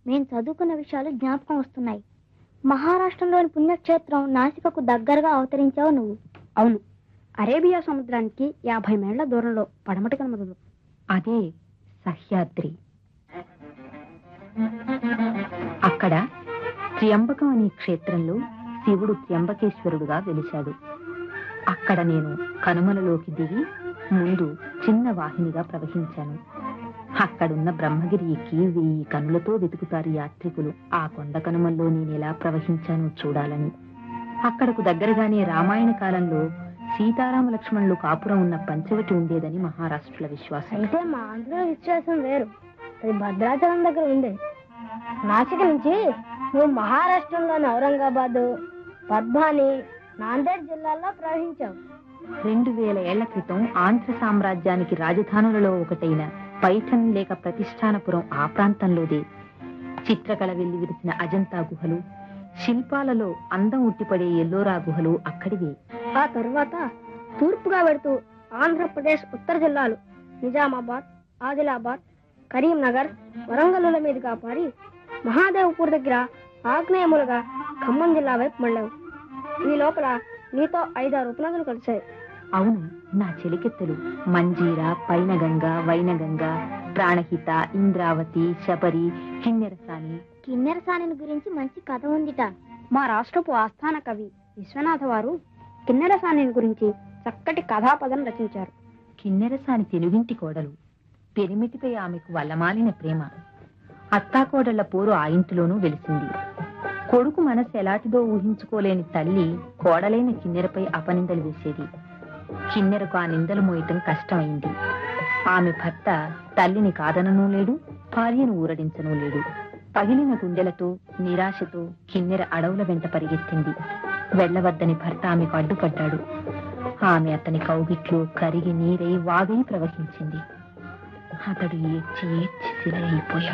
మేము చదువుకున్న విషయాలు జ్ఞాపకం వస్తున్నాయి మహారాష్ట్రలోని పుణ్యక్షేత్రం నాసికకు దగ్గరగా అవతరించావు నువ్వు అవును అరేబియా సముద్రానికి యాభై మైళ్ళ దూరంలో పడమటి కనుమరులు అదే సహ్యాద్రి అక్కడ త్ర్యంబకం అనే క్షేత్రంలో శివుడు త్ర్యంబకేశ్వరుడుగా వెలిశాడు అక్కడ నేను కనుమలలోకి దిగి ముందు చిన్న వాహినిగా ప్రవహించాను అక్కడున్న బ్రహ్మగిరి ఎక్కి వెయ్యి కనులతో వెతుకుతారు యాత్రికులు ఆ కొండ కనుమల్లో నేను ఎలా ప్రవహించానో చూడాలని అక్కడకు దగ్గరగానే రామాయణ కాలంలో సీతారామ లక్ష్మణులు కాపురం ఉన్న పంచవటి ఉండేదని మహారాష్ట్రుల విశ్వాసం అయితే మా ఆంధ్ర విశ్వాసం వేరు అది భద్రాచలం దగ్గర ఉంది నాసిక నుంచి నువ్వు మహారాష్ట్రంలోని ఔరంగాబాద్ పద్మాని నాందేడ్ జిల్లాల్లో ప్రవహించావు రెండు వేల ఏళ్ల క్రితం ఆంధ్ర సామ్రాజ్యానికి రాజధానులలో ఒకటైన పైఠన్ లేక ప్రతిష్టానపురం ఆ ప్రాంతంలోదే చిత్రకళ వెళ్లి విరిసిన అజంతా గుహలు శిల్పాలలో అందం ఉట్టిపడే ఎల్లోరా గుహలు అక్కడివే ఆ తరువాత తూర్పుగా వెడుతూ ఆంధ్రప్రదేశ్ ఉత్తర జిల్లాలు నిజామాబాద్ ఆదిలాబాద్ కరీంనగర్ వరంగల్లుల మీదుగా పారి మహాదేవ్పూర్ దగ్గర ఆగ్నేయములుగా ఖమ్మం జిల్లా వైపు మళ్ళావు ఈ లోపల నీతో ఐదారు ఉపనదులు కలిశాయి అవును నా చెలికెత్తలు మంజీర పైనగంగ వైనగంగ ప్రాణహిత ఇంద్రావతి శబరి కిన్నెరసాని కిన్నెరసాని గురించి మంచి కథ ఉందిట మా రాష్ట్రపు ఆస్థాన కవి విశ్వనాథ వారు కిన్నెరసాని గురించి చక్కటి కథాపదం రచించారు కిన్నెరసాని తెలుగింటి కోడలు పెరిమిటిపై ఆమెకు వల్లమాలిన ప్రేమ అత్తాకోడళ్ల పోరు ఆ ఇంటిలోనూ వెలిసింది కొడుకు మనసు ఎలాంటిదో ఊహించుకోలేని తల్లి కోడలైన కిన్నెరపై అపనిందలు వేసేది కిన్నెరకు ఆ నిందలు మోయటం కష్టమైంది ఆమె భర్త తల్లిని కాదననూ లేడు భార్యను ఊరడించనూ లేడు పగిలిన గుండెలతో నిరాశతో కిన్నెర అడవుల వెంట పరిగెత్తింది వెళ్ళవద్దని భర్త ఆమెకు అడ్డుపడ్డాడు ఆమె అతని కౌగిట్లో కరిగి నీరై వాగై ప్రవహించింది అతడు ఏడ్చి ఏడ్చి శిలైపోయాడు